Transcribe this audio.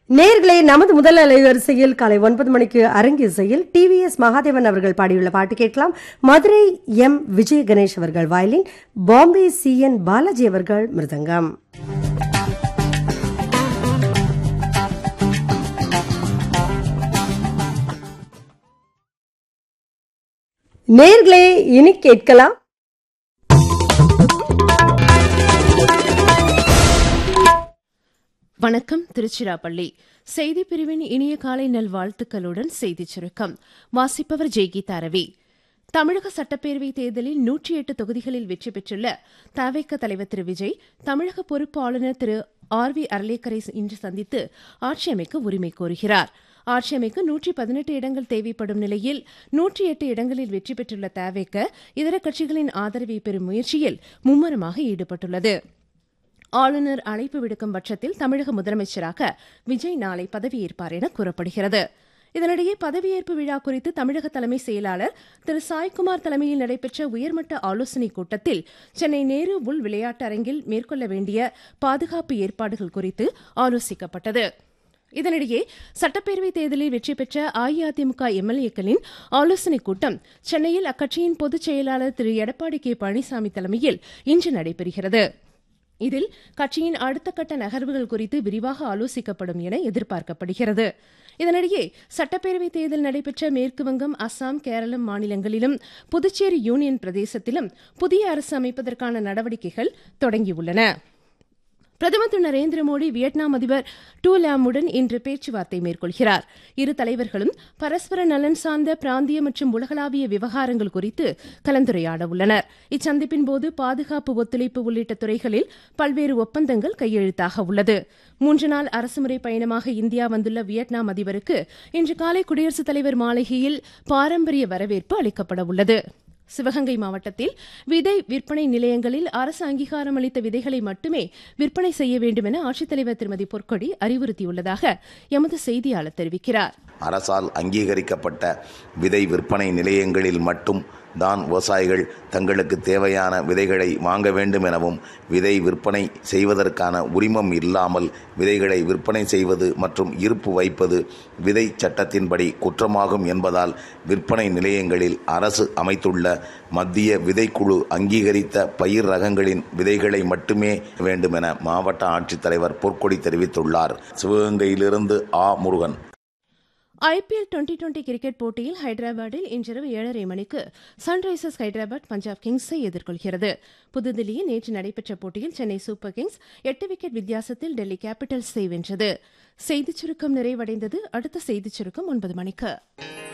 நேர்களே நமது முதல் அலைவரிசையில் காலை ஒன்பது மணிக்கு அரங்கிசையில் டிவிஎஸ் மகாதேவன் அவர்கள் பாடியுள்ள பாட்டு கேட்கலாம் மதுரை எம் விஜய கணேஷ் அவர்கள் violin Bombay C N Balaji அவர்கள் மிருதங்கம் நேர்களே இனி கேட்கலாம் வணக்கம் திருச்சிராப்பள்ளி செய்தி பிரிவின் இனிய காலை நல்வாழ்த்துக்களுடன் செய்திச் சுருக்கம் வாசிப்பவர் ஜெய்கீதா ரவி தமிழக சட்டப்பேரவை தேர்தலில் நூற்றி எட்டு தொகுதிகளில் வெற்றி பெற்றுள்ள தவேக தலைவர் திரு விஜய் தமிழக பொறுப்பு ஆளுநர் திரு ஆர் வி அர்லேக்கரை இன்று சந்தித்து ஆட்சி அமைக்க உரிமை கோருகிறார் ஆட்சி அமைக்க நூற்றி பதினெட்டு இடங்கள் தேவைப்படும் நிலையில் நூற்றி எட்டு இடங்களில் வெற்றி பெற்றுள்ள தவேக இதர கட்சிகளின் ஆதரவை பெறும் முயற்சியில் மும்முரமாக ஈடுபட்டுள்ளது ஆளுநர் அழைப்பு விடுக்கும் பட்சத்தில் தமிழக முதலமைச்சராக விஜய் நாளை பதவியேற்பார் என கூறப்படுகிறது இதனிடையே பதவியேற்பு விழா குறித்து தமிழக தலைமை செயலாளர் திரு சாய்குமார் தலைமையில் நடைபெற்ற உயர்மட்ட ஆலோசனைக் கூட்டத்தில் சென்னை நேரு உள் விளையாட்டு அரங்கில் மேற்கொள்ள வேண்டிய பாதுகாப்பு ஏற்பாடுகள் குறித்து ஆலோசிக்கப்பட்டது இதனிடையே சட்டப்பேரவைத் தேர்தலில் வெற்றி பெற்ற அஇஅதிமுக எம்எல்ஏக்களின் ஆலோசனைக் கூட்டம் சென்னையில் அக்கட்சியின் பொதுச் செயலாளர் திரு எடப்பாடி கே பழனிசாமி தலைமையில் இன்று நடைபெறுகிறது இதில் கட்சியின் அடுத்த கட்ட நகர்வுகள் குறித்து விரிவாக ஆலோசிக்கப்படும் என எதிர்பார்க்கப்படுகிறது இதனிடையே சட்டப்பேரவைத் தேர்தல் நடைபெற்ற மேற்குவங்கம் அஸ்ஸாம் கேரளம் மாநிலங்களிலும் புதுச்சேரி யூனியன் பிரதேசத்திலும் புதிய அரசு அமைப்பதற்கான நடவடிக்கைகள் தொடங்கியுள்ளன பிரதமர் திரு நரேந்திர மோடி வியட்நாம் அதிபர் டூ லாமுடன் இன்று பேச்சுவார்த்தை மேற்கொள்கிறார் இரு தலைவர்களும் பரஸ்பர நலன் சார்ந்த பிராந்திய மற்றும் உலகளாவிய விவகாரங்கள் குறித்து கலந்துரையாட உள்ளனர் இச்சந்திப்பின் போது பாதுகாப்பு ஒத்துழைப்பு உள்ளிட்ட துறைகளில் பல்வேறு ஒப்பந்தங்கள் கையெழுத்தாக உள்ளது மூன்று நாள் அரசுமுறை பயணமாக இந்தியா வந்துள்ள வியட்நாம் அதிபருக்கு இன்று காலை குடியரசுத் தலைவர் மாளிகையில் பாரம்பரிய வரவேற்பு அளிக்கப்பட உள்ளது சிவகங்கை மாவட்டத்தில் விதை விற்பனை நிலையங்களில் அரசு அங்கீகாரம் அளித்த விதைகளை மட்டுமே விற்பனை செய்ய வேண்டும் என ஆட்சித்தலைவர் திருமதி பொற்கொடி அறிவுறுத்தியுள்ளதாக எமது செய்தியாளர் தெரிவிக்கிறார் அரசால் அங்கீகரிக்கப்பட்ட விதை விற்பனை நிலையங்களில் மட்டும் தான் விவசாயிகள் தங்களுக்கு தேவையான விதைகளை வாங்க வேண்டும் எனவும் விதை விற்பனை செய்வதற்கான உரிமம் இல்லாமல் விதைகளை விற்பனை செய்வது மற்றும் இருப்பு வைப்பது விதை சட்டத்தின்படி குற்றமாகும் என்பதால் விற்பனை நிலையங்களில் அரசு அமைத்துள்ள மத்திய விதைக்குழு அங்கீகரித்த பயிர் ரகங்களின் விதைகளை மட்டுமே வேண்டும் என மாவட்ட ஆட்சித்தலைவர் பொற்கொடி தெரிவித்துள்ளார் சிவகங்கையிலிருந்து A Murugan IPL twenty twenty cricket போட்டியில் ஹைதராபாத்தில் இன்றிரவு ஏழரை மணிக்கு சன்ரைசர்ஸ் ஹைதராபாத் பஞ்சாப் கிங்ஸை எதிர்கொள்கிறது புதுதில்லியில் நேற்று நடைபெற்ற போட்டியில் சென்னை சூப்பர் கிங்ஸ் எட்டு விக்கெட் வித்தியாசத்தில் டெல்லி கேபிட்டல்ஸை வென்றது செய்திச் சுருக்கம் நிறைவடைந்தது அடுத்த செய்திச் சுருக்கம் ஒன்பது மணிக்கு